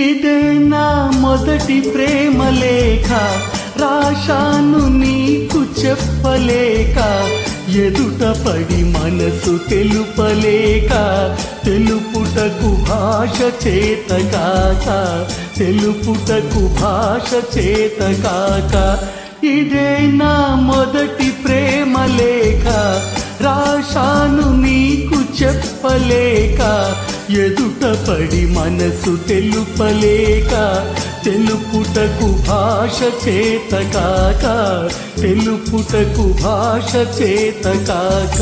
ఇదే నా మొదటి ప్రేమ లేఖ రాశాను నీకు చెప్పలేక ఎదుట పడి మనసు తెలుపలేక తెలుపుటకు భాష చేత కాక తెలుపుటకు భాష చేత కాక ఇదే నా మొదటి ప్రేమ లేఖ రాశాను నీకు చెప్పలేక ఎదుట పడి మనసు తెలుపలేక తెలుపుటకు భాష చేత కాక తెలుపుటకు భాష చేత కాక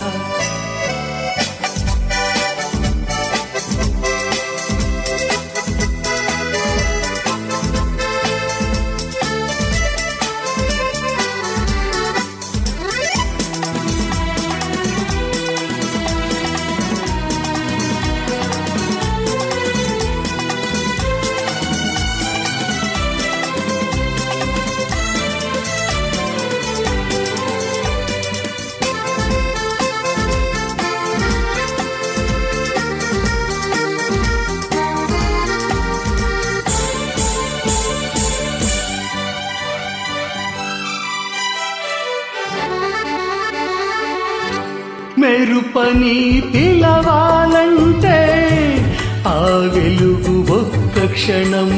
మెరుపని పిలవాలంటే ఆ వెలుగు ఒక్క క్షణం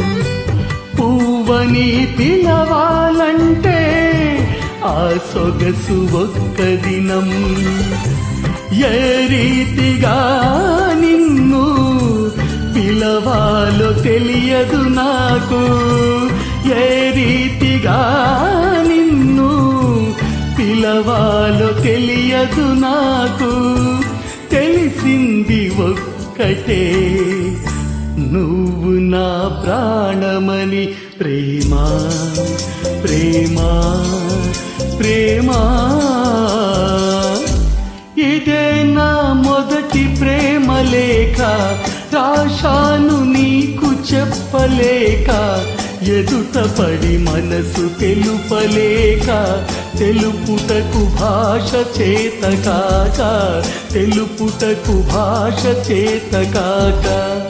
పువ్వని పిలవాలంటే ఆ సొగసు ఒక్క దినం ఏ రీతిగా నిన్ను పిలవాలో తెలియదు నాకు ఏ రీతిగా నిన్ను పిలవాలో తెలియదు నాకు తెలిసింది ఒక్కటే నువ్వు నా ప్రాణమని ప్రేమ ప్రేమ ప్రేమ ఇదే నా మొదటి ప్రేమ లేఖ రాశాను నీకు చెప్పలేక ఎదుట పడి మనసు తెలుపలేక తెలుపుటకు భాష చేత కాక తెలుపుటకు భాష చేత కాక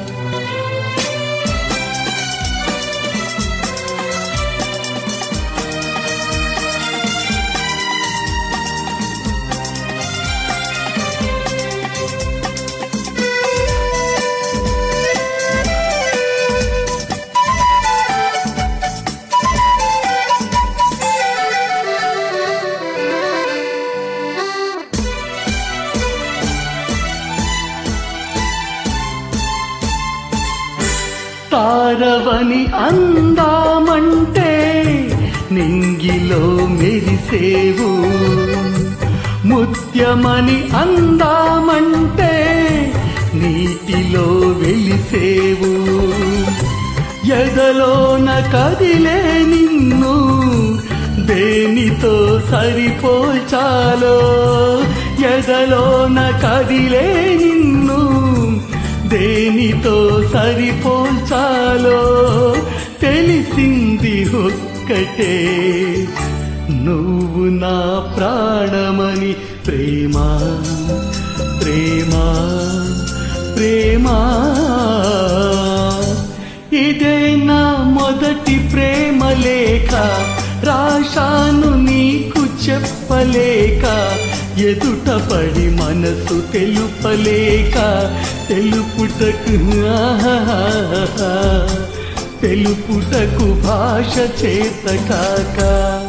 తారవని అందామంటే నింగిలో మెరిసేవు ముత్యమని అందామంటే నీటిలో వెలిసేవు ఎదలోన కదిలే నిన్ను దేనితో సరిపోల్చాలో ఎదలోన కదిలే నిన్ను దేనితో సరిపోల్చాలో తెలిసింది ఒక్కటే నువ్వు నా ప్రాణమని ప్రేమ ప్రేమ ప్రేమ ఇదే నా మొదటి ప్రేమ లేఖ రాశాను నీకు చెప్పలేక ఎదుట పడి మనసు తెలుపలేక తెలుపుటకు ఆహాహా, తెలుపుటకు భాష చేత కాక